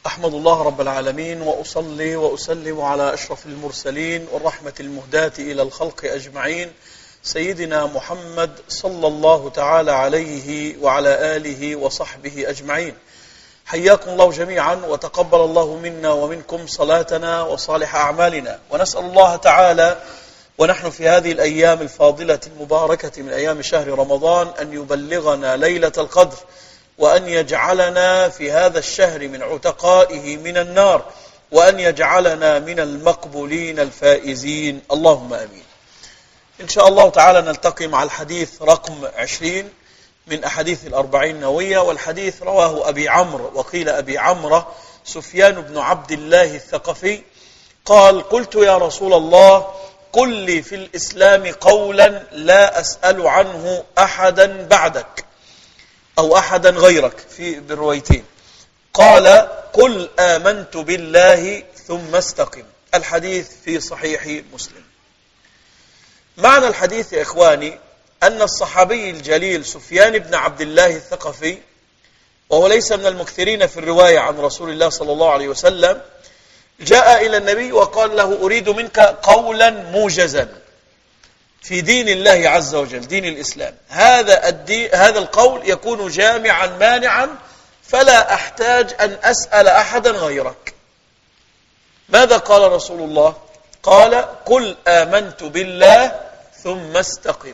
أحمد الله رب العالمين وأصلي وأسلم على أشرف المرسلين والرحمة المهداة إلى الخلق أجمعين سيدنا محمد صلى الله تعالى عليه وعلى آله وصحبه أجمعين حياكم الله جميعا وتقبل الله منا ومنكم صلاتنا وصالح أعمالنا ونسأل الله تعالى ونحن في هذه الأيام الفاضلة المباركة من أيام شهر رمضان أن يبلغنا ليلة القدر وأن يجعلنا في هذا الشهر من عتقائه من النار وأن يجعلنا من المقبولين الفائزين اللهم أمين إن شاء الله تعالى نلتقي مع الحديث رقم عشرين من أحاديث الأربعين نووية والحديث رواه أبي عمرو وقيل أبي عمرو سفيان بن عبد الله الثقفي قال قلت يا رسول الله قل لي في الإسلام قولا لا أسأل عنه أحدا بعدك أو أحدا غيرك في بالروايتين قال قل آمنت بالله ثم استقم الحديث في صحيح مسلم معنى الحديث يا إخواني أن الصحابي الجليل سفيان بن عبد الله الثقفي وهو ليس من المكثرين في الرواية عن رسول الله صلى الله عليه وسلم جاء إلى النبي وقال له أريد منك قولا موجزا في دين الله عز وجل دين الإسلام هذا الدين هذا القول يكون جامعا مانعا فلا أحتاج أن أسأل أحدا غيرك ماذا قال رسول الله قال قل آمنت بالله ثم استقم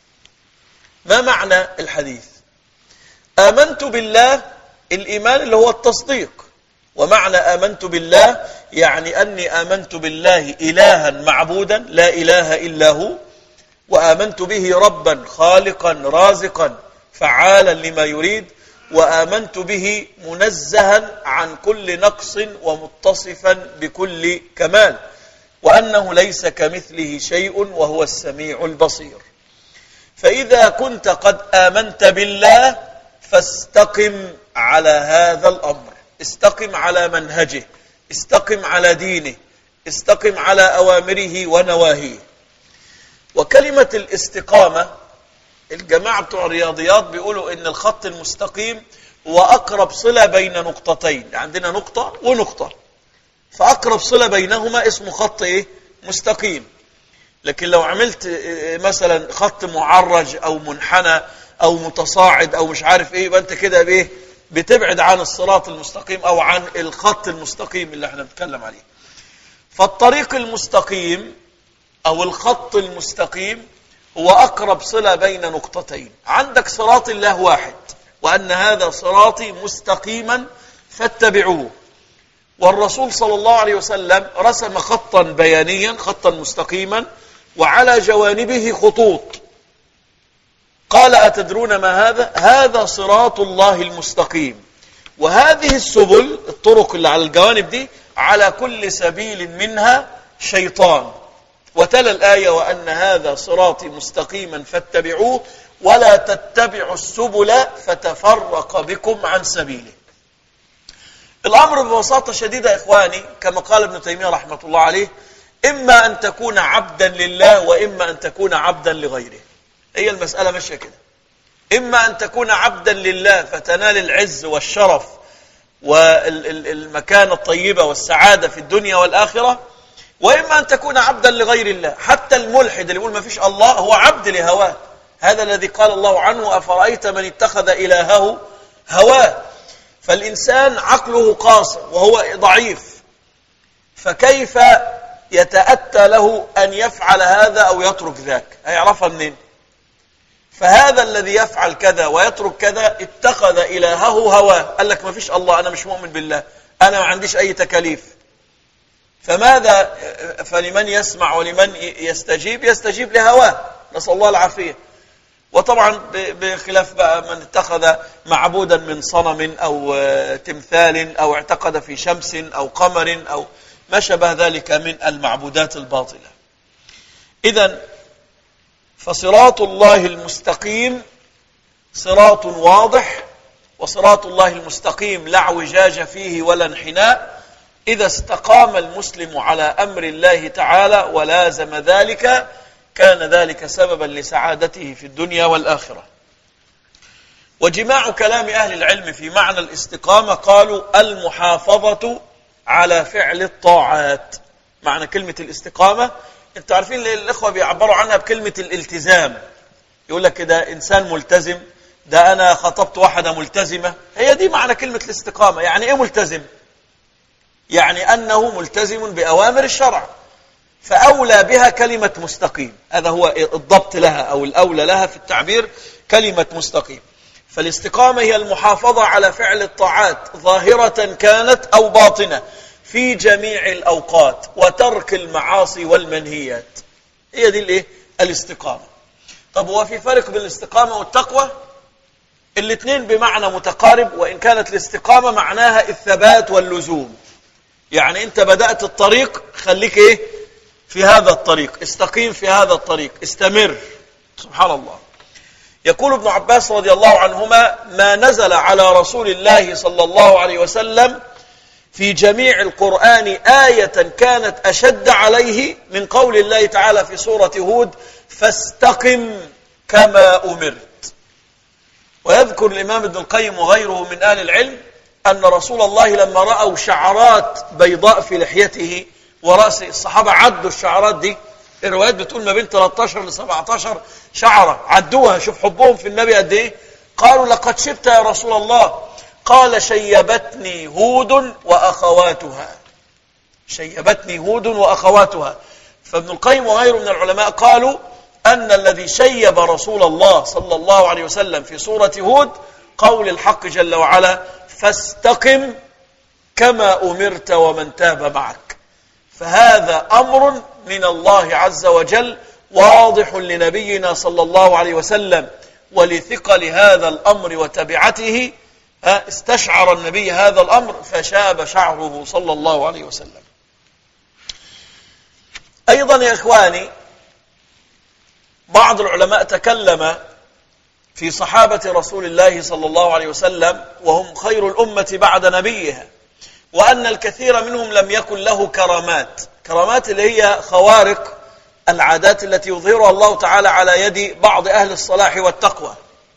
ما معنى الحديث آمنت بالله الإيمان اللي هو التصديق ومعنى آمنت بالله يعني أني آمنت بالله إلها معبودا لا إله إلا هو وآمنت به ربا خالقا رازقا فعالا لما يريد وآمنت به منزها عن كل نقص ومتصفا بكل كمال وأنه ليس كمثله شيء وهو السميع البصير فإذا كنت قد آمنت بالله فاستقم على هذا الأمر استقم على منهجه استقم على دينه استقم على أوامره ونواهيه وكلمة الاستقامة الجماعة بتوع الرياضيات بيقولوا ان الخط المستقيم هو اقرب صلة بين نقطتين عندنا نقطة ونقطة فاقرب صلة بينهما اسمه خط ايه مستقيم لكن لو عملت مثلا خط معرج او منحنى او متصاعد او مش عارف ايه يبقى انت كده بايه بتبعد عن الصراط المستقيم او عن الخط المستقيم اللي احنا بنتكلم عليه فالطريق المستقيم أو الخط المستقيم هو أقرب صلة بين نقطتين عندك صراط الله واحد وأن هذا صراطي مستقيما فاتبعوه والرسول صلى الله عليه وسلم رسم خطا بيانيا خطا مستقيما وعلى جوانبه خطوط قال أتدرون ما هذا؟ هذا صراط الله المستقيم وهذه السبل الطرق اللي على الجوانب دي على كل سبيل منها شيطان وتلا الآية وأن هذا صراطي مستقيما فاتبعوه ولا تتبعوا السبل فتفرق بكم عن سبيله الأمر ببساطة شديدة يا إخواني كما قال ابن تيمية رحمة الله عليه إما أن تكون عبدا لله وإما أن تكون عبدا لغيره هي المسألة ماشية كده إما أن تكون عبدا لله فتنال العز والشرف والمكانة الطيبة والسعادة في الدنيا والآخرة وإما أن تكون عبدا لغير الله حتى الملحد اللي يقول ما فيش الله هو عبد لهواه هذا الذي قال الله عنه أفرأيت من اتخذ إلهه هواه فالإنسان عقله قاصر وهو ضعيف فكيف يتأتى له أن يفعل هذا أو يترك ذاك هيعرفها منين فهذا الذي يفعل كذا ويترك كذا اتخذ إلهه هواه قال لك ما فيش الله أنا مش مؤمن بالله أنا ما عنديش أي تكاليف فماذا فلمن يسمع ولمن يستجيب يستجيب لهواه نسأل الله العافية وطبعا بخلاف بقى من اتخذ معبودا من صنم أو تمثال أو اعتقد في شمس أو قمر أو ما شبه ذلك من المعبودات الباطلة إذا فصراط الله المستقيم صراط واضح وصراط الله المستقيم لا اعوجاج فيه ولا انحناء إذا استقام المسلم على أمر الله تعالى ولازم ذلك كان ذلك سببا لسعادته في الدنيا والآخرة وجماع كلام أهل العلم في معنى الاستقامة قالوا المحافظة على فعل الطاعات معنى كلمة الاستقامة انتوا عارفين الإخوة بيعبروا عنها بكلمة الالتزام يقول لك كده إنسان ملتزم ده أنا خطبت واحدة ملتزمة هي دي معنى كلمة الاستقامة يعني إيه ملتزم يعني أنه ملتزم بأوامر الشرع فأولى بها كلمة مستقيم هذا هو الضبط لها أو الأولى لها في التعبير كلمة مستقيم فالاستقامة هي المحافظة على فعل الطاعات ظاهرة كانت أو باطنة في جميع الأوقات وترك المعاصي والمنهيات هي دي الايه الاستقامة طب هو في فرق بين الاستقامة والتقوى الاثنين بمعنى متقارب وإن كانت الاستقامة معناها الثبات واللزوم يعني أنت بدأت الطريق خليك إيه في هذا الطريق استقيم في هذا الطريق استمر سبحان الله يقول ابن عباس رضي الله عنهما ما نزل على رسول الله صلى الله عليه وسلم في جميع القرآن آية كانت أشد عليه من قول الله تعالى في سورة هود فاستقم كما أمرت ويذكر الإمام ابن القيم وغيره من آل العلم أن رسول الله لما رأوا شعرات بيضاء في لحيته ورأس الصحابة عدوا الشعرات دي الروايات بتقول ما بين 13 ل 17 شعرة عدوها شوف حبهم في النبي قد ايه قالوا لقد شبت يا رسول الله قال شيبتني هود وأخواتها شيبتني هود وأخواتها فابن القيم وغيره من العلماء قالوا أن الذي شيب رسول الله صلى الله عليه وسلم في سورة هود قول الحق جل وعلا فاستقم كما أمرت ومن تاب معك فهذا أمر من الله عز وجل واضح لنبينا صلى الله عليه وسلم ولثقل هذا الأمر وتبعته استشعر النبي هذا الأمر فشاب شعره صلى الله عليه وسلم أيضا يا إخواني بعض العلماء تكلم في صحابة رسول الله صلى الله عليه وسلم وهم خير الأمة بعد نبيها وأن الكثير منهم لم يكن له كرامات كرامات اللي هي خوارق العادات التي يظهرها الله تعالى على يد بعض أهل الصلاح والتقوى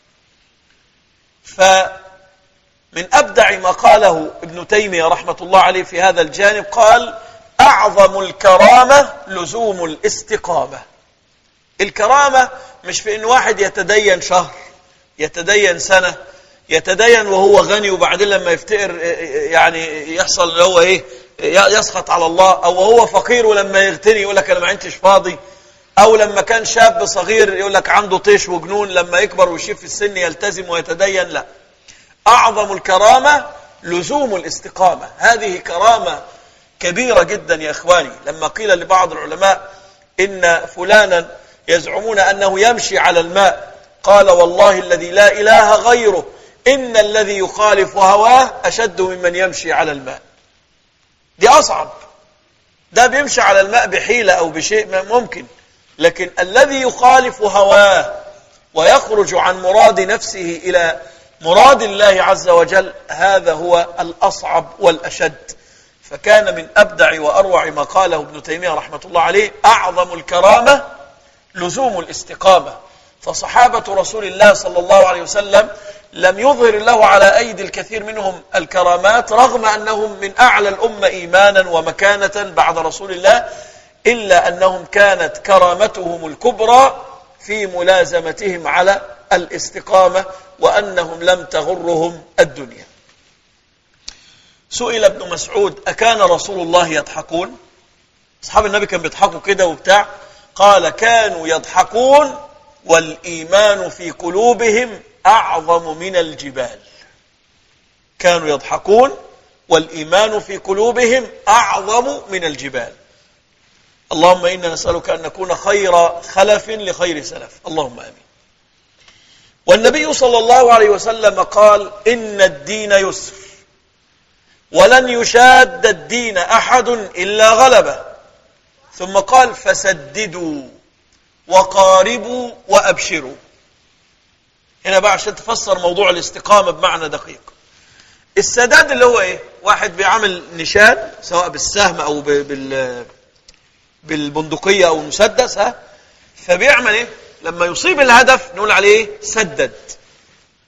فمن أبدع ما قاله ابن تيمية رحمة الله عليه في هذا الجانب قال أعظم الكرامة لزوم الاستقامة الكرامة مش في أن واحد يتدين شهر يتدين سنة يتدين وهو غني وبعدين لما يفتقر يعني يحصل اللي هو ايه يسخط على الله او هو فقير ولما يغتني يقول لك انا ما عنديش فاضي او لما كان شاب صغير يقول لك عنده طيش وجنون لما يكبر ويشيب في السن يلتزم ويتدين لا اعظم الكرامه لزوم الاستقامه هذه كرامه كبيره جدا يا اخواني لما قيل لبعض العلماء ان فلانا يزعمون انه يمشي على الماء قال والله الذي لا اله غيره إن الذي يخالف هواه أشد ممن يمشي على الماء دي أصعب ده بيمشي على الماء بحيلة أو بشيء ممكن لكن الذي يخالف هواه ويخرج عن مراد نفسه إلى مراد الله عز وجل هذا هو الأصعب والأشد فكان من أبدع وأروع ما قاله ابن تيمية رحمة الله عليه أعظم الكرامة لزوم الاستقامة فصحابة رسول الله صلى الله عليه وسلم لم يظهر الله على أيدي الكثير منهم الكرامات رغم أنهم من أعلى الأمة إيمانا ومكانة بعد رسول الله إلا أنهم كانت كرامتهم الكبرى في ملازمتهم على الاستقامة وأنهم لم تغرهم الدنيا سئل ابن مسعود أكان رسول الله يضحكون أصحاب النبي كان بيضحكوا كده وبتاع قال كانوا يضحكون والإيمان في قلوبهم أعظم من الجبال كانوا يضحكون والإيمان في قلوبهم أعظم من الجبال اللهم إنا نسألك أن نكون خير خلف لخير سلف اللهم آمين والنبي صلى الله عليه وسلم قال إن الدين يسر ولن يشاد الدين أحد إلا غلبه ثم قال فسددوا وقاربوا وأبشروا هنا بقى عشان تفسر موضوع الاستقامة بمعنى دقيق السداد اللي هو ايه واحد بيعمل نشان سواء بالسهم او بال بالبندقية او المسدس ها فبيعمل ايه لما يصيب الهدف نقول عليه سدد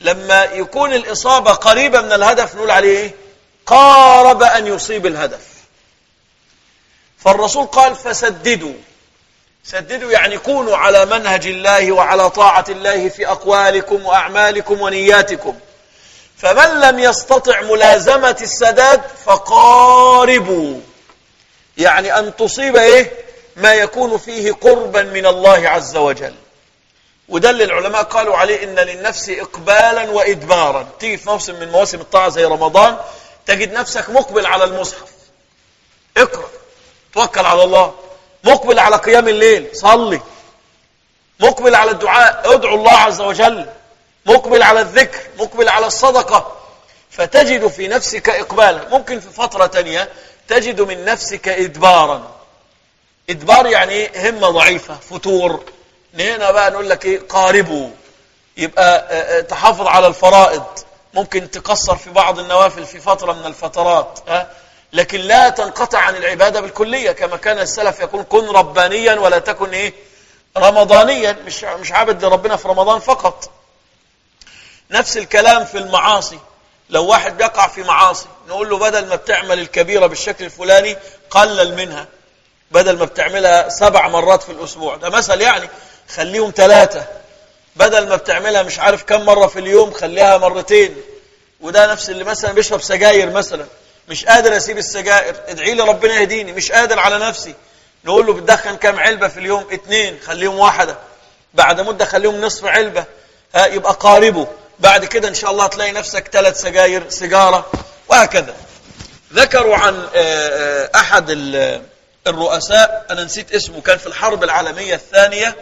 لما يكون الإصابة قريبة من الهدف نقول عليه إيه؟ قارب أن يصيب الهدف فالرسول قال فسددوا سددوا يعني كونوا على منهج الله وعلى طاعة الله في أقوالكم وأعمالكم ونياتكم فمن لم يستطع ملازمة السداد فقاربوا يعني أن تصيب إيه ما يكون فيه قربا من الله عز وجل وده اللي العلماء قالوا عليه إن للنفس إقبالا وإدبارا تيجي في موسم من مواسم الطاعة زي رمضان تجد نفسك مقبل على المصحف اقرأ توكل على الله مقبل على قيام الليل صلي مقبل على الدعاء ادعو الله عز وجل مقبل على الذكر مقبل على الصدقة فتجد في نفسك إقبالا ممكن في فترة تانية تجد من نفسك إدبارا إدبار يعني همة ضعيفة فتور هنا بقى نقول لك إيه قاربوا يبقى آه، آه، تحافظ على الفرائض ممكن تقصر في بعض النوافل في فترة من الفترات ها لكن لا تنقطع عن العبادة بالكلية كما كان السلف يقول كن ربانيا ولا تكن إيه رمضانيا مش مش عابد لربنا في رمضان فقط نفس الكلام في المعاصي لو واحد بيقع في معاصي نقول له بدل ما بتعمل الكبيرة بالشكل الفلاني قلل منها بدل ما بتعملها سبع مرات في الأسبوع ده مثل يعني خليهم ثلاثة بدل ما بتعملها مش عارف كم مرة في اليوم خليها مرتين وده نفس اللي مثلا بيشرب سجاير مثلا مش قادر اسيب السجائر ادعي لي ربنا يهديني مش قادر على نفسي نقول له بتدخن كام علبة في اليوم اتنين خليهم واحدة بعد مدة خليهم نصف علبة ها يبقى قاربه بعد كده ان شاء الله تلاقي نفسك ثلاث سجاير سيجارة وهكذا ذكروا عن احد الرؤساء انا نسيت اسمه كان في الحرب العالمية الثانية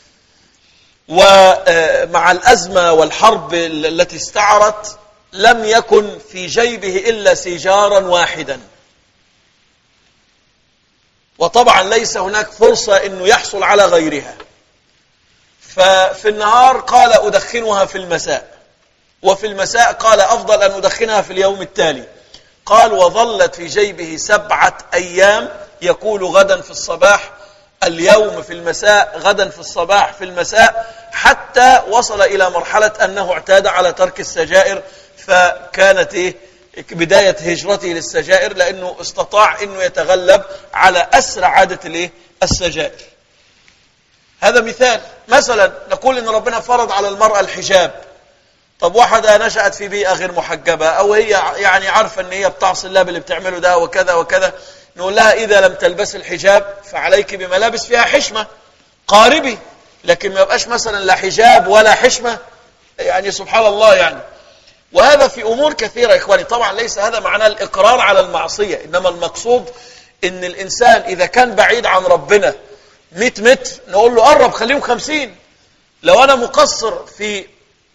ومع الأزمة والحرب التي استعرت لم يكن في جيبه إلا سيجارا واحدا وطبعا ليس هناك فرصة أنه يحصل على غيرها ففي النهار قال أدخنها في المساء وفي المساء قال أفضل أن أدخنها في اليوم التالي قال وظلت في جيبه سبعة أيام يقول غدا في الصباح اليوم في المساء غدا في الصباح في المساء حتى وصل إلى مرحلة أنه اعتاد على ترك السجائر فكانت إيه بداية هجرته للسجائر لأنه استطاع أنه يتغلب على أسرع عادة الإيه السجائر هذا مثال مثلا نقول أن ربنا فرض على المرأة الحجاب طب واحدة نشأت في بيئة غير محجبة أو هي يعني عارفة أن هي بتعصي الله باللي بتعمله ده وكذا وكذا نقول لها إذا لم تلبس الحجاب فعليك بملابس فيها حشمة قاربي لكن ما يبقاش مثلا لا حجاب ولا حشمة يعني سبحان الله يعني وهذا في أمور كثيرة إخواني طبعا ليس هذا معناه الإقرار على المعصية إنما المقصود إن الإنسان إذا كان بعيد عن ربنا 100 متر نقول له قرب خليهم 50 لو أنا مقصر في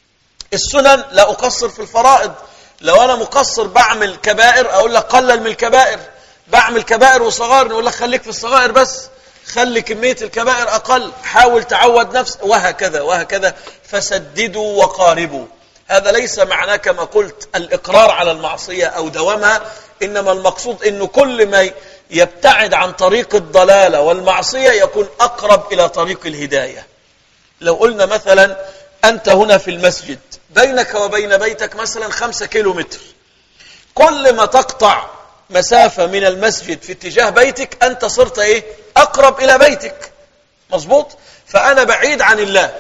السنن لا أقصر في الفرائض لو أنا مقصر بعمل كبائر أقول لك قلل من الكبائر بعمل كبائر وصغائر نقول لك خليك في الصغائر بس خلي كمية الكبائر أقل حاول تعود نفس وهكذا وهكذا فسددوا وقاربوا هذا ليس معناه كما قلت الإقرار على المعصية أو دوامها إنما المقصود أنه كل ما يبتعد عن طريق الضلالة والمعصية يكون أقرب إلى طريق الهداية لو قلنا مثلا أنت هنا في المسجد بينك وبين بيتك مثلا خمسة كيلو متر كل ما تقطع مسافة من المسجد في اتجاه بيتك أنت صرت إيه أقرب إلى بيتك مظبوط فأنا بعيد عن الله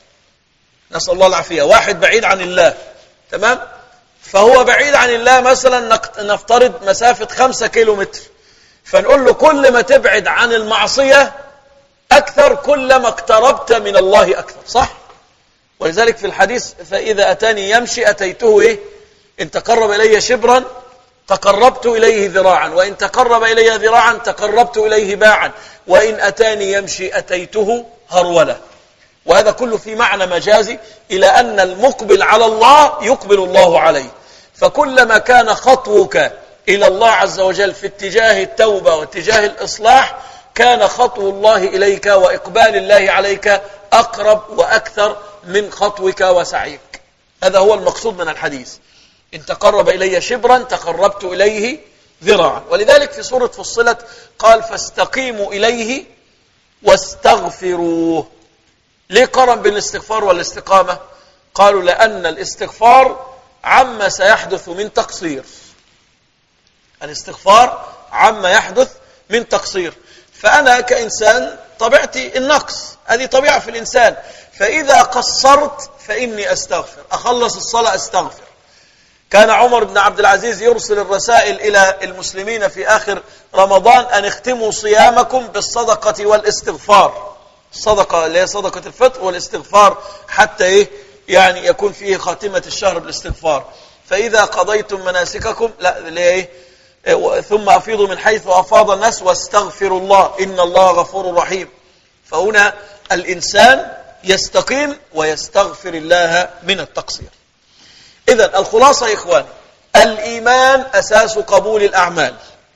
نسأل الله العافية واحد بعيد عن الله تمام فهو بعيد عن الله مثلا نفترض مسافة خمسة كيلو متر فنقول له كل ما تبعد عن المعصية أكثر كلما اقتربت من الله أكثر صح ولذلك في الحديث فإذا أتاني يمشي أتيته إيه إن تقرب إلي شبرا تقربت إليه ذراعا وإن تقرب إلي ذراعا تقربت إليه باعا وإن أتاني يمشي أتيته هرولة وهذا كله في معنى مجازي إلى أن المقبل على الله يقبل الله عليه فكلما كان خطوك إلى الله عز وجل في اتجاه التوبة واتجاه الإصلاح كان خطو الله إليك وإقبال الله عليك أقرب وأكثر من خطوك وسعيك هذا هو المقصود من الحديث إن تقرب إلي شبرا تقربت إليه ذراعا ولذلك في سورة فصلت قال فاستقيموا إليه واستغفروه ليه قرن بين الاستغفار والاستقامة قالوا لأن الاستغفار عما سيحدث من تقصير الاستغفار عما يحدث من تقصير فأنا كإنسان طبيعتي النقص هذه طبيعة في الإنسان فإذا قصرت فإني أستغفر أخلص الصلاة أستغفر كان عمر بن عبد العزيز يرسل الرسائل إلى المسلمين في آخر رمضان أن اختموا صيامكم بالصدقة والاستغفار الصدقة اللي هي صدقة الفطر والاستغفار حتى إيه يعني يكون فيه خاتمة الشهر بالاستغفار فإذا قضيتم مناسككم لا اللي إيه ثم أفيضوا من حيث أفاض الناس واستغفروا الله إن الله غفور رحيم فهنا الإنسان يستقيم ويستغفر الله من التقصير إذا الخلاصة يا إخواني الإيمان أساس قبول الأعمال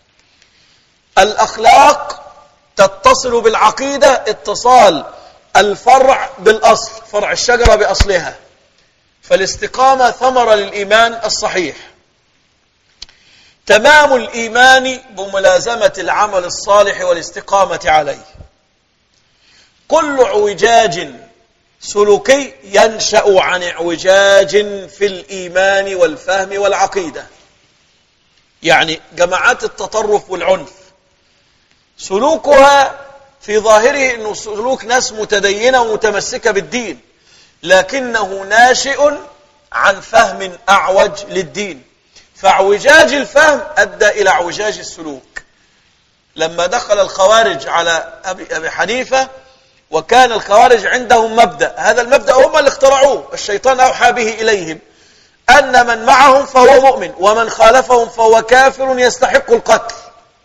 الأخلاق تتصل بالعقيدة اتصال الفرع بالأصل فرع الشجرة بأصلها فالاستقامة ثمرة للإيمان الصحيح تمام الإيمان بملازمة العمل الصالح والاستقامة عليه كل اعوجاج سلوكي ينشأ عن اعوجاج في الإيمان والفهم والعقيدة يعني جماعات التطرف والعنف سلوكها في ظاهره أنه سلوك ناس متدينة ومتمسكة بالدين لكنه ناشئ عن فهم أعوج للدين فاعوجاج الفهم أدى إلى اعوجاج السلوك لما دخل الخوارج على أبي حنيفة وكان الخوارج عندهم مبدأ هذا المبدأ هم اللي اخترعوه الشيطان أوحى به إليهم أن من معهم فهو مؤمن ومن خالفهم فهو كافر يستحق القتل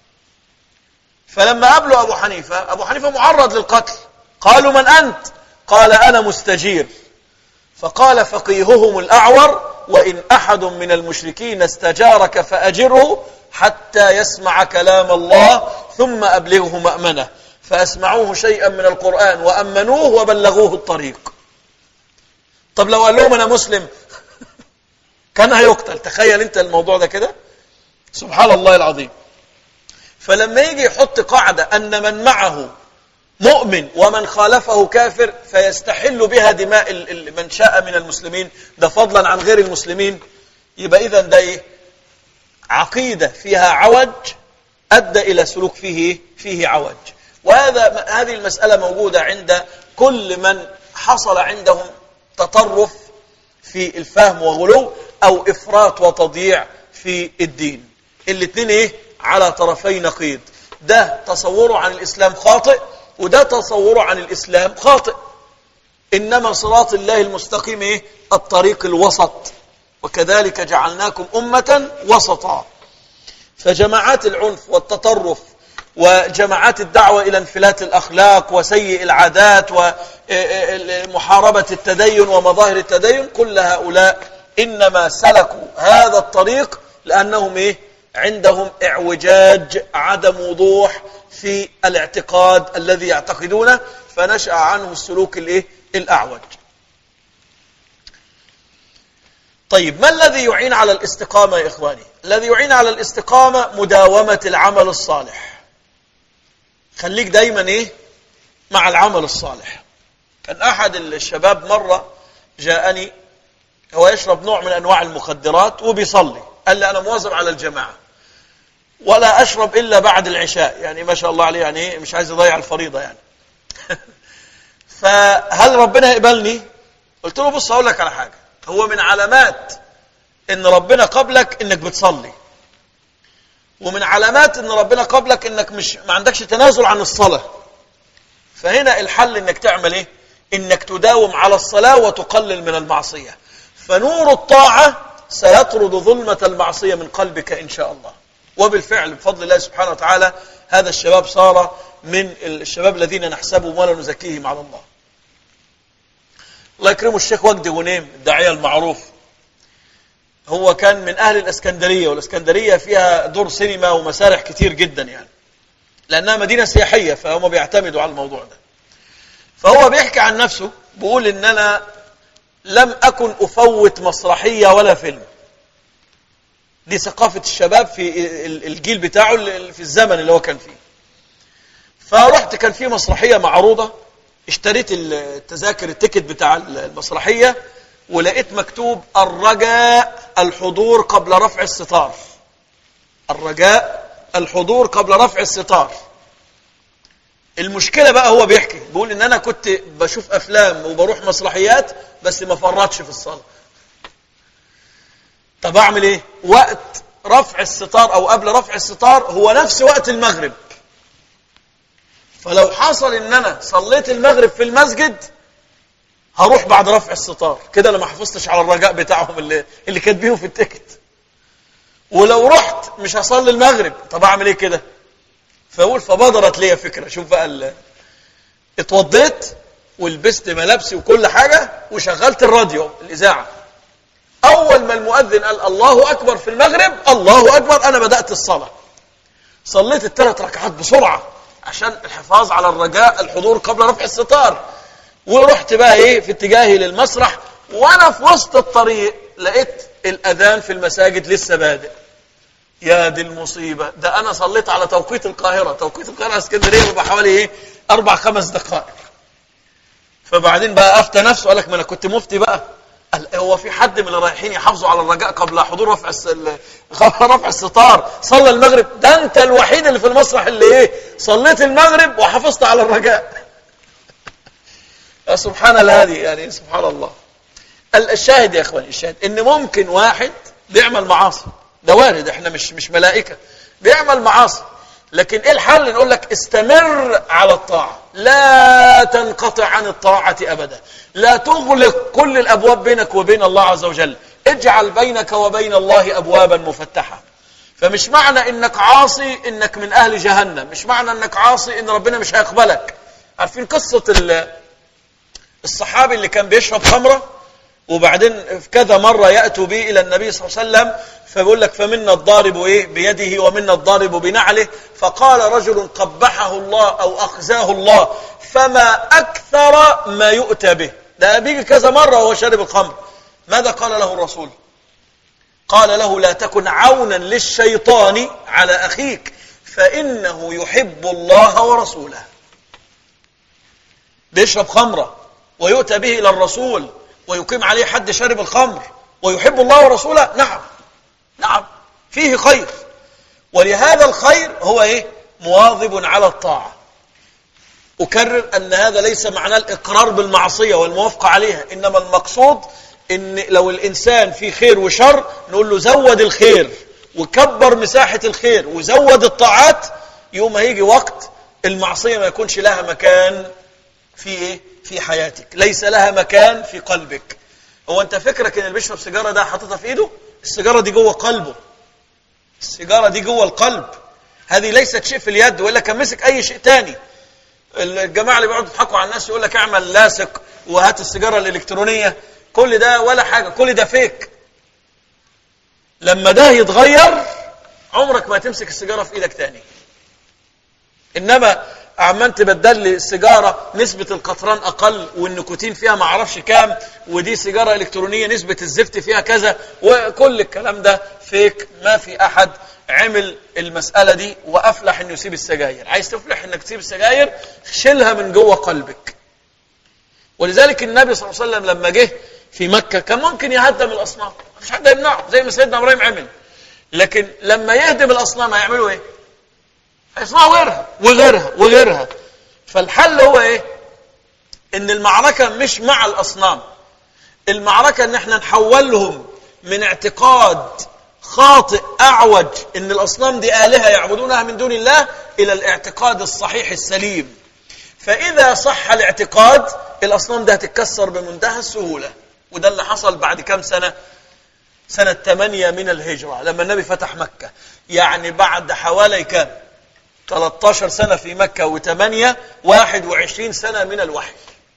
فلما قابلوا أبو حنيفة أبو حنيفة معرض للقتل قالوا من أنت قال أنا مستجير فقال فقيههم الأعور وإن أحد من المشركين استجارك فأجره حتى يسمع كلام الله ثم أبلغه مأمنه فأسمعوه شيئا من القرآن وأمنوه وبلغوه الطريق طب لو قال لهم أنا مسلم كان هيقتل تخيل أنت الموضوع ده كده سبحان الله العظيم فلما يجي يحط قاعدة أن من معه مؤمن ومن خالفه كافر فيستحل بها دماء من شاء من المسلمين ده فضلا عن غير المسلمين يبقى إذا ده إيه؟ عقيدة فيها عوج أدى إلى سلوك فيه فيه عوج وهذا هذه المسألة موجودة عند كل من حصل عندهم تطرف في الفهم وغلو أو إفراط وتضييع في الدين الاثنين إيه على طرفي نقيض ده تصوره عن الإسلام خاطئ وده تصوره عن الإسلام خاطئ إنما صراط الله المستقيم إيه؟ الطريق الوسط وكذلك جعلناكم أمة وسطا فجماعات العنف والتطرف وجماعات الدعوة إلى انفلات الأخلاق وسيء العادات ومحاربة التدين ومظاهر التدين كل هؤلاء إنما سلكوا هذا الطريق لأنهم إيه؟ عندهم اعوجاج عدم وضوح في الاعتقاد الذي يعتقدونه فنشأ عنه السلوك الايه الأعوج طيب ما الذي يعين على الاستقامة يا إخواني الذي يعين على الاستقامة مداومة العمل الصالح خليك دايما إيه مع العمل الصالح كان أحد الشباب مرة جاءني هو يشرب نوع من أنواع المخدرات وبيصلي قال لي أنا مواظب على الجماعة ولا أشرب إلا بعد العشاء يعني ما شاء الله عليه يعني مش عايز يضيع الفريضة يعني فهل ربنا يقبلني قلت له بص أقول لك على حاجة هو من علامات إن ربنا قبلك إنك بتصلي ومن علامات إن ربنا قبلك إنك مش ما عندكش تنازل عن الصلاة فهنا الحل إنك تعمل إيه إنك تداوم على الصلاة وتقلل من المعصية فنور الطاعة سيطرد ظلمة المعصية من قلبك إن شاء الله وبالفعل بفضل الله سبحانه وتعالى هذا الشباب صار من الشباب الذين نحسبهم ولا نزكيهم على الله الله يكرمه الشيخ وجدي غنيم الداعية المعروف هو كان من أهل الإسكندرية والإسكندرية فيها دور سينما ومسارح كتير جدا يعني لأنها مدينة سياحية فهم بيعتمدوا على الموضوع ده فهو بيحكي عن نفسه بيقول إن أنا لم أكن أفوت مسرحية ولا فيلم دي ثقافة الشباب في الجيل بتاعه في الزمن اللي هو كان فيه فرحت كان في مسرحية معروضة اشتريت التذاكر التيكت بتاع المسرحية ولقيت مكتوب الرجاء الحضور قبل رفع الستار الرجاء الحضور قبل رفع الستار المشكلة بقى هو بيحكي بيقول ان انا كنت بشوف افلام وبروح مسرحيات بس ما فرطش في الصلاة طب اعمل ايه وقت رفع الستار او قبل رفع الستار هو نفس وقت المغرب فلو حصل ان انا صليت المغرب في المسجد هروح بعد رفع الستار كده انا ما حافظتش على الرجاء بتاعهم اللي اللي كاتبينه في التكت ولو رحت مش هصلي المغرب طب اعمل ايه كده فاقول فبدرت ليا فكره شوف بقى ال... اتوضيت ولبست ملابسي وكل حاجه وشغلت الراديو الاذاعه اول ما المؤذن قال الله اكبر في المغرب الله اكبر انا بدات الصلاه صليت الثلاث ركعات بسرعه عشان الحفاظ على الرجاء الحضور قبل رفع الستار ورحت بقى ايه في اتجاهي للمسرح وانا في وسط الطريق لقيت الاذان في المساجد لسه بادئ يا دي المصيبه ده انا صليت على توقيت القاهره توقيت القاهره اسكندريه بيبقى حوالي ايه اربع خمس دقائق فبعدين بقى افتى نفسه قال لك ما انا كنت مفتي بقى قال هو في حد من اللي رايحين يحافظوا على الرجاء قبل حضور رفع الس... قبل رفع الستار صلى المغرب ده انت الوحيد اللي في المسرح اللي ايه صليت المغرب وحافظت على الرجاء يا سبحان الهادي يعني سبحان الله الشاهد يا اخواني الشاهد ان ممكن واحد بيعمل معاصي ده وارد احنا مش مش ملائكه بيعمل معاصي لكن ايه الحل نقول لك استمر على الطاعه لا تنقطع عن الطاعه ابدا لا تغلق كل الابواب بينك وبين الله عز وجل اجعل بينك وبين الله ابوابا مفتحه فمش معنى انك عاصي انك من اهل جهنم مش معنى انك عاصي ان ربنا مش هيقبلك عارفين قصه الصحابي اللي كان بيشرب خمره وبعدين في كذا مرة يأتوا به إلى النبي صلى الله عليه وسلم فبيقول لك فمنا الضارب إيه بيده ومنا الضارب بنعله فقال رجل قبحه الله أو أخزاه الله فما أكثر ما يؤتى به ده بيجي كذا مرة وهو شارب الخمر ماذا قال له الرسول قال له لا تكن عونا للشيطان على أخيك فإنه يحب الله ورسوله بيشرب خمرة ويؤتى به إلى الرسول ويقيم عليه حد شارب الخمر ويحب الله ورسوله نعم نعم فيه خير ولهذا الخير هو ايه مواظب على الطاعة أكرر أن هذا ليس معناه الإقرار بالمعصية والموافقة عليها إنما المقصود إن لو الإنسان في خير وشر نقول له زود الخير وكبر مساحة الخير وزود الطاعات يوم هيجي وقت المعصية ما يكونش لها مكان في ايه في حياتك ليس لها مكان في قلبك هو انت فكرك ان اللي بيشرب سيجاره ده حاططها في ايده السيجاره دي جوه قلبه السيجاره دي جوه القلب هذه ليست شيء في اليد ولا كان مسك اي شيء تاني الجماعه اللي بيقعدوا يضحكوا على الناس يقول لك اعمل لاصق وهات السيجاره الالكترونيه كل ده ولا حاجه كل ده فيك لما ده يتغير عمرك ما تمسك السيجاره في ايدك تاني انما عمال تبدل لي السيجاره نسبه القطران اقل والنيكوتين فيها ما اعرفش كام ودي سيجاره الكترونيه نسبه الزفت فيها كذا وكل الكلام ده فيك ما في احد عمل المساله دي وافلح انه يسيب السجاير عايز تفلح انك تسيب السجاير شيلها من جوه قلبك ولذلك النبي صلى الله عليه وسلم لما جه في مكه كان ممكن يهدم الاصنام مفيش حد يمنعه زي ما سيدنا ابراهيم عمل لكن لما يهدم الاصنام هيعملوا ايه هيصنعوا غيرها وغيرها وغيرها فالحل هو ايه ان المعركة مش مع الاصنام المعركة ان احنا نحولهم من اعتقاد خاطئ اعوج ان الاصنام دي الهة يعبدونها من دون الله الى الاعتقاد الصحيح السليم فاذا صح الاعتقاد الاصنام دي هتتكسر بمنتهى السهولة وده اللي حصل بعد كام سنة سنة 8 من الهجرة لما النبي فتح مكة يعني بعد حوالي كام 13 سنة في مكة و8 21 سنة من الوحي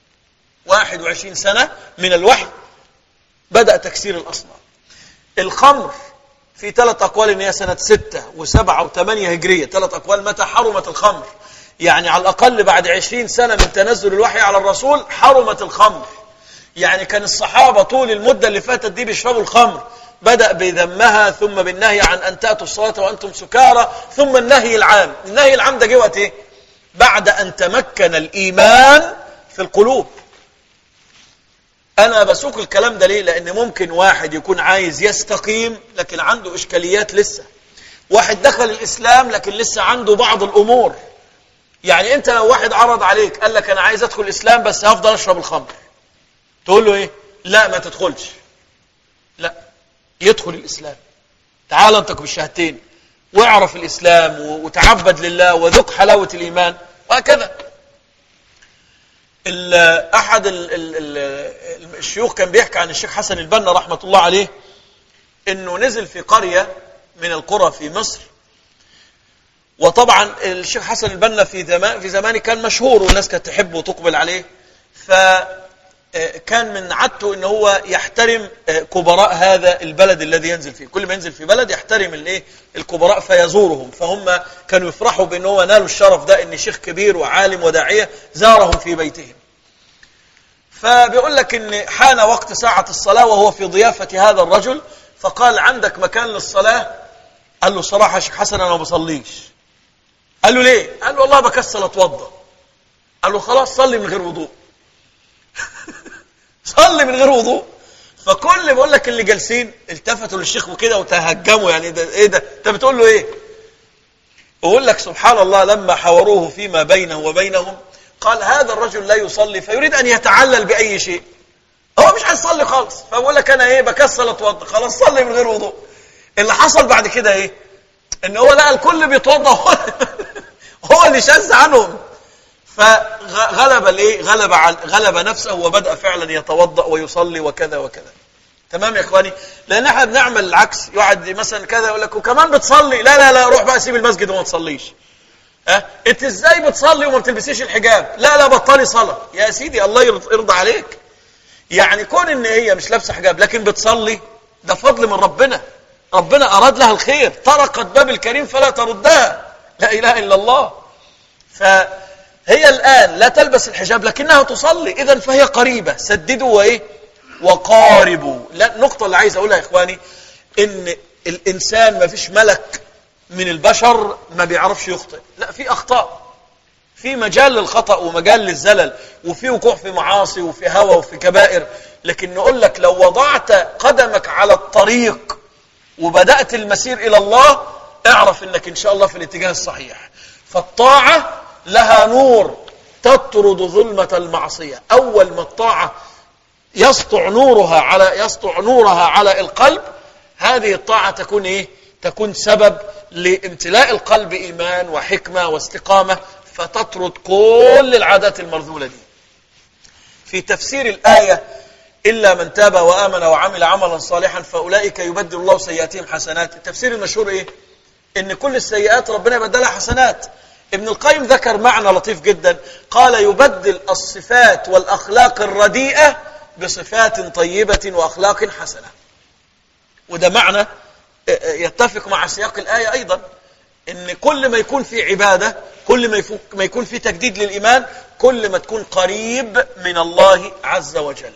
21 سنة من الوحي بدأ تكسير الأصنام الخمر في ثلاث أقوال إن هي سنة 6 و7 و8 هجرية ثلاث أقوال متى حرمت الخمر يعني على الأقل بعد 20 سنة من تنزل الوحي على الرسول حرمت الخمر يعني كان الصحابة طول المدة اللي فاتت دي بيشربوا الخمر بدأ بذمها ثم بالنهي عن أن تأتوا الصلاة وأنتم سكارى ثم النهي العام النهي العام ده جه وقت إيه؟ بعد أن تمكن الإيمان في القلوب أنا بسوق الكلام ده ليه لأن ممكن واحد يكون عايز يستقيم لكن عنده إشكاليات لسه واحد دخل الإسلام لكن لسه عنده بعض الأمور يعني أنت لو واحد عرض عليك قال لك أنا عايز أدخل الإسلام بس هفضل أشرب الخمر تقول له إيه لا ما تدخلش لا يدخل الإسلام تعال انطق بالشهادتين واعرف الإسلام وتعبد لله وذق حلاوة الإيمان وهكذا أحد الشيوخ كان بيحكي عن الشيخ حسن البنا رحمة الله عليه إنه نزل في قرية من القرى في مصر وطبعا الشيخ حسن البنا في زمان في زمانه كان مشهور والناس كانت تحبه وتقبل عليه فكان من عادته ان هو يحترم كبراء هذا البلد الذي ينزل فيه كل ما ينزل في بلد يحترم الايه الكبراء فيزورهم فهم كانوا يفرحوا بان هو نالوا الشرف ده ان شيخ كبير وعالم وداعيه زارهم في بيتهم فبيقول لك ان حان وقت ساعه الصلاه وهو في ضيافه هذا الرجل فقال عندك مكان للصلاه قال له صراحه يا شيخ حسن انا ما بصليش قال له ليه قال له والله بكسل اتوضا قال له خلاص صلي من غير وضوء صلي من غير وضوء فكل بقول لك اللي جالسين التفتوا للشيخ وكده وتهجموا يعني ده ايه ده انت بتقول له ايه يقول لك سبحان الله لما حوروه فيما بينه وبينهم قال هذا الرجل لا يصلي فيريد ان يتعلل باي شيء هو مش عايز يصلي خالص فبقول لك انا ايه بكسل اتوضا خلاص صلي من غير وضوء اللي حصل بعد كده ايه ان هو لقى الكل بيتوضا هو, هو اللي شاذ عنهم فغلب الايه غلب عن غلب نفسه وبدا فعلا يتوضا ويصلي وكذا وكذا تمام يا اخواني لان احنا بنعمل العكس يقعد مثلا كذا يقول لك وكمان بتصلي لا لا لا روح بقى سيب المسجد وما تصليش ها انت ازاي بتصلي وما بتلبسيش الحجاب لا لا بطلي صلاه يا سيدي الله يرضى عليك يعني كون ان هي مش لابسه حجاب لكن بتصلي ده فضل من ربنا ربنا اراد لها الخير طرقت باب الكريم فلا تردها لا اله الا الله فهي الان لا تلبس الحجاب لكنها تصلي اذا فهي قريبه سددوا وايه وقاربوا لا النقطه اللي عايز اقولها يا اخواني ان الانسان ما فيش ملك من البشر ما بيعرفش يخطئ لا في اخطاء في مجال للخطأ ومجال للزلل وفي وقوع في معاصي وفي هوى وفي كبائر لكن نقول لك لو وضعت قدمك على الطريق وبدأت المسير إلى الله اعرف انك ان شاء الله في الاتجاه الصحيح فالطاعة لها نور تطرد ظلمة المعصية أول ما الطاعة يسطع نورها على يسطع نورها على القلب هذه الطاعة تكون ايه تكون سبب لامتلاء القلب إيمان وحكمة واستقامة فتطرد كل العادات المرذولة دي في تفسير الآية إلا من تاب وآمن وعمل عملا صالحا فأولئك يبدل الله سيئاتهم حسنات التفسير المشهور إيه إن كل السيئات ربنا يبدلها حسنات ابن القيم ذكر معنى لطيف جدا قال يبدل الصفات والأخلاق الرديئة بصفات طيبة وأخلاق حسنة وده معنى يتفق مع سياق الآية أيضا إن كل ما يكون في عبادة كل ما, ما يكون في تجديد للإيمان كل ما تكون قريب من الله عز وجل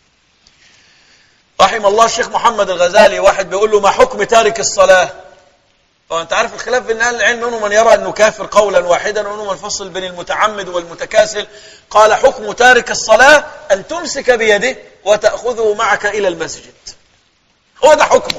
رحم الله الشيخ محمد الغزالي واحد بيقول له ما حكم تارك الصلاة وانت عارف الخلاف بين اهل العلم منهم من يرى انه كافر قولا واحدا ومنهم من فصل بين المتعمد والمتكاسل قال حكم تارك الصلاة ان تمسك بيده وتأخذه معك الى المسجد هو ده حكمه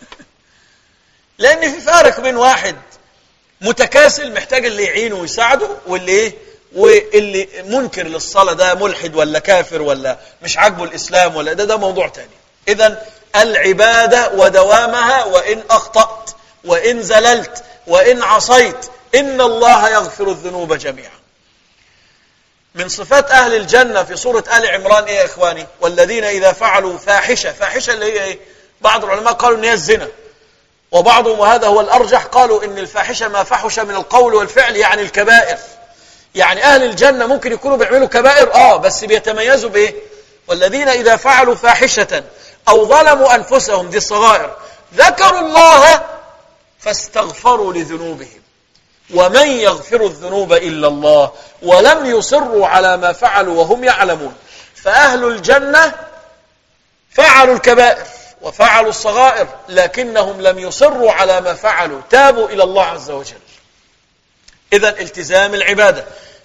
لان في فارق بين واحد متكاسل محتاج اللي يعينه ويساعده واللي ايه واللي منكر للصلاة ده ملحد ولا كافر ولا مش عاجبه الإسلام ولا ده ده موضوع تاني إذا العبادة ودوامها وإن أخطأت وإن زللت وإن عصيت إن الله يغفر الذنوب جميعا من صفات أهل الجنة في سورة آل عمران إيه يا إخواني والذين إذا فعلوا فاحشة فاحشة اللي هي إيه بعض العلماء قالوا إن هي الزنا وبعضهم وهذا هو الأرجح قالوا إن الفاحشة ما فحش من القول والفعل يعني الكبائر يعني أهل الجنة ممكن يكونوا بيعملوا كبائر آه بس بيتميزوا بإيه والذين إذا فعلوا فاحشة أو ظلموا أنفسهم دي الصغائر ذكروا الله فاستغفروا لذنوبهم ومن يغفر الذنوب إلا الله ولم يصروا على ما فعلوا وهم يعلمون فأهل الجنة فعلوا الكبائر وفعلوا الصغائر لكنهم لم يصروا على ما فعلوا تابوا إلى الله عز وجل إذا التزام العبادة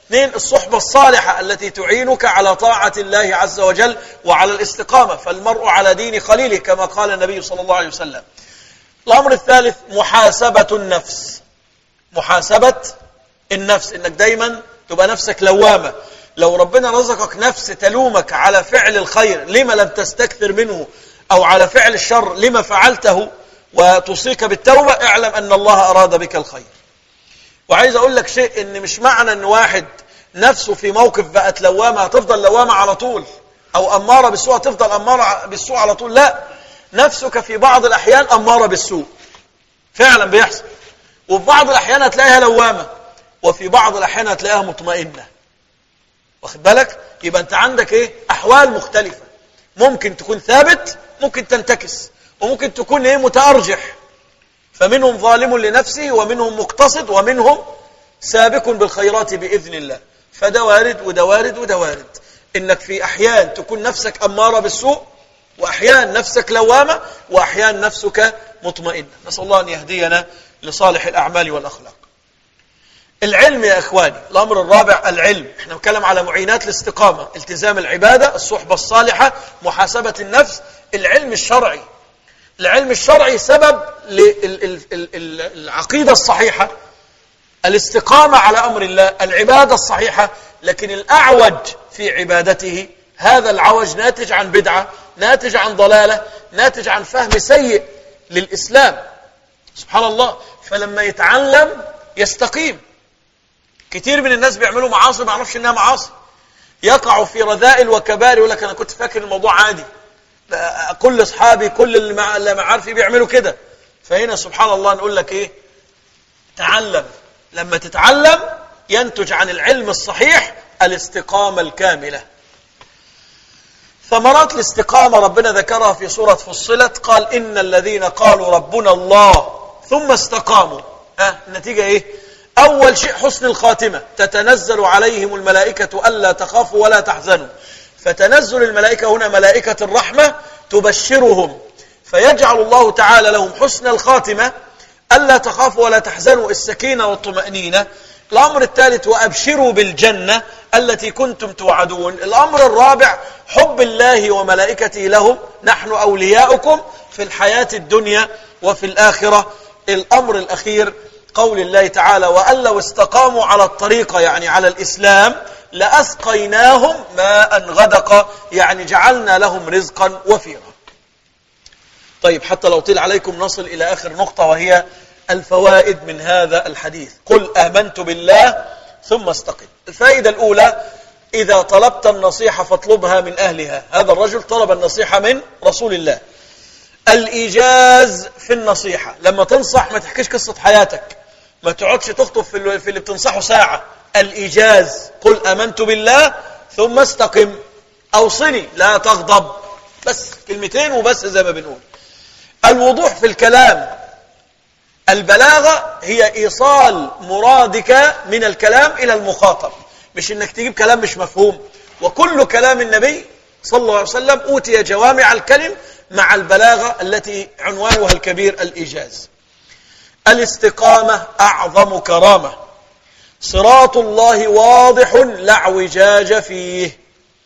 اثنين الصحبة الصالحة التي تعينك على طاعة الله عز وجل وعلى الاستقامة فالمرء على دين خليله كما قال النبي صلى الله عليه وسلم الأمر الثالث محاسبة النفس محاسبة النفس إنك دايما تبقى نفسك لوامة لو ربنا رزقك نفس تلومك على فعل الخير لما لم تستكثر منه أو على فعل الشر لما فعلته وتصيك بالتوبة اعلم أن الله أراد بك الخير وعايز أقول لك شيء إن مش معنى أن واحد نفسه في موقف بقت لوامة هتفضل لوامة على طول أو أمارة بالسوء هتفضل أمارة بالسوء على طول لا نفسك في بعض الأحيان أمارة بالسوء فعلا بيحصل وفي بعض الأحيان هتلاقيها لوامة وفي بعض الأحيان هتلاقيها مطمئنة واخد بالك يبقى أنت عندك إيه أحوال مختلفة ممكن تكون ثابت ممكن تنتكس وممكن تكون إيه متأرجح فمنهم ظالم لنفسه ومنهم مقتصد ومنهم سابق بالخيرات بإذن الله فده وارد وده وارد وده وارد إنك في أحيان تكون نفسك أمارة بالسوء وأحيان نفسك لوامة وأحيان نفسك مطمئنة نسأل الله أن يهدينا لصالح الأعمال والأخلاق العلم يا إخواني الأمر الرابع العلم احنا نتكلم على معينات الاستقامة التزام العبادة الصحبة الصالحة محاسبة النفس العلم الشرعي العلم الشرعي سبب للعقيدة الصحيحة الاستقامة على أمر الله العبادة الصحيحة لكن الأعوج في عبادته هذا العوج ناتج عن بدعة ناتج عن ضلالة ناتج عن فهم سيء للإسلام سبحان الله فلما يتعلم يستقيم كتير من الناس بيعملوا معاصي ما يعرفش انها معاصي يقعوا في رذائل وكبار يقول لك انا كنت فاكر الموضوع عادي كل اصحابي كل اللي معارفي بيعملوا كده فهنا سبحان الله نقول لك ايه تعلم لما تتعلم ينتج عن العلم الصحيح الاستقامة الكاملة ثمرات الاستقامة ربنا ذكرها في سورة فصلت قال إن الذين قالوا ربنا الله ثم استقاموا أه النتيجة إيه أول شيء حسن الخاتمة تتنزل عليهم الملائكة ألا تخافوا ولا تحزنوا فتنزل الملائكة هنا ملائكة الرحمة تبشرهم فيجعل الله تعالى لهم حسن الخاتمة ألا تخافوا ولا تحزنوا السكينة والطمأنينة الأمر الثالث وأبشروا بالجنة التي كنتم توعدون الأمر الرابع حب الله وملائكته لهم نحن أولياؤكم في الحياة الدنيا وفي الآخرة الأمر الأخير قول الله تعالى وأن لو استقاموا على الطريقة يعني على الإسلام لأسقيناهم ماء غدق يعني جعلنا لهم رزقا وفيرا طيب حتى لو طيل عليكم نصل إلى آخر نقطة وهي الفوائد من هذا الحديث قل آمنت بالله ثم استقم الفائدة الأولى إذا طلبت النصيحة فاطلبها من أهلها هذا الرجل طلب النصيحة من رسول الله الإيجاز في النصيحة لما تنصح ما تحكيش قصة حياتك ما تقعدش تخطب في اللي بتنصحه ساعة الإيجاز قل أمنت بالله ثم استقم أوصني لا تغضب بس كلمتين وبس زي ما بنقول الوضوح في الكلام البلاغة هي إيصال مرادك من الكلام إلى المخاطب مش إنك تجيب كلام مش مفهوم وكل كلام النبي صلى الله عليه وسلم أوتي جوامع الكلم مع البلاغة التي عنوانها الكبير الإيجاز الاستقامة أعظم كرامة صراط الله واضح لا اعوجاج فيه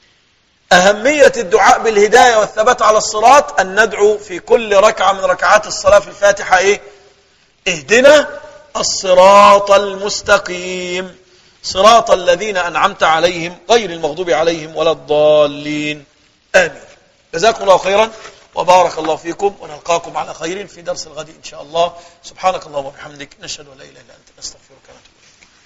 أهمية الدعاء بالهداية والثبات على الصراط أن ندعو في كل ركعة من ركعات الصلاة في الفاتحة إيه؟ اهدنا الصراط المستقيم صراط الذين أنعمت عليهم غير المغضوب عليهم ولا الضالين آمين جزاكم الله خيرا وبارك الله فيكم ونلقاكم على خير في درس الغد إن شاء الله سبحانك اللهم وبحمدك نشهد أن لا إله إلا أنت نستغفرك